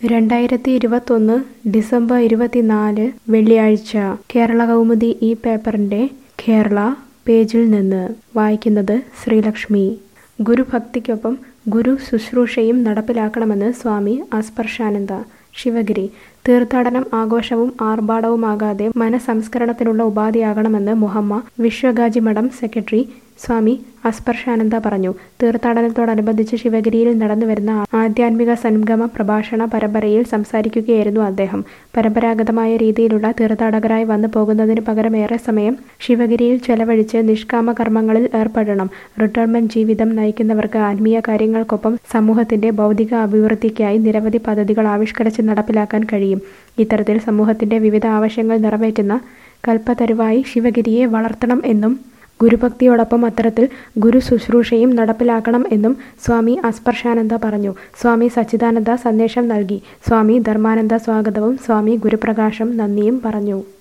രണ്ടായിരത്തി ഇരുപത്തൊന്ന് ഡിസംബർ ഇരുപത്തിനാല് വെള്ളിയാഴ്ച കേരള കൗമുദി ഈ പേപ്പറിൻ്റെ കേരള പേജിൽ നിന്ന് വായിക്കുന്നത് ശ്രീലക്ഷ്മി ഗുരുഭക്തിക്കൊപ്പം ഗുരു ശുശ്രൂഷയും നടപ്പിലാക്കണമെന്ന് സ്വാമി അസ്പർശാനന്ദ ശിവഗിരി തീർത്ഥാടനം ആഘോഷവും ആർഭാടവുമാകാതെ മനസംസ്കരണത്തിനുള്ള ഉപാധിയാകണമെന്ന് മുഹമ്മ വിശ്വഗാജി മഠം സെക്രട്ടറി സ്വാമി അസ്പർശാനന്ദ പറഞ്ഞു തീർത്ഥാടനത്തോടനുബന്ധിച്ച് ശിവഗിരിയിൽ നടന്നുവരുന്ന ആധ്യാത്മിക സംഗമ പ്രഭാഷണ പരമ്പരയിൽ സംസാരിക്കുകയായിരുന്നു അദ്ദേഹം പരമ്പരാഗതമായ രീതിയിലുള്ള തീർത്ഥാടകരായി വന്നു പോകുന്നതിന് പകരം ഏറെ സമയം ശിവഗിരിയിൽ ചെലവഴിച്ച് നിഷ്കാമ കർമ്മങ്ങളിൽ ഏർപ്പെടണം റിട്ടയർമെന്റ് ജീവിതം നയിക്കുന്നവർക്ക് ആത്മീയ കാര്യങ്ങൾക്കൊപ്പം സമൂഹത്തിന്റെ ഭൗതിക അഭിവൃദ്ധിക്കായി നിരവധി പദ്ധതികൾ ആവിഷ്കരിച്ച് നടപ്പിലാക്കാൻ കഴിയും ഇത്തരത്തിൽ സമൂഹത്തിന്റെ വിവിധ ആവശ്യങ്ങൾ നിറവേറ്റുന്ന കൽപ്പതരുവായി ശിവഗിരിയെ വളർത്തണം എന്നും ഗുരുഭക്തിയോടൊപ്പം അത്തരത്തിൽ ഗുരു ശുശ്രൂഷയും നടപ്പിലാക്കണം എന്നും സ്വാമി അസ്പർശാനന്ദ പറഞ്ഞു സ്വാമി സച്ചിദാനന്ദ സന്ദേശം നൽകി സ്വാമി ധർമാനന്ദ സ്വാഗതവും സ്വാമി ഗുരുപ്രകാശം നന്ദിയും പറഞ്ഞു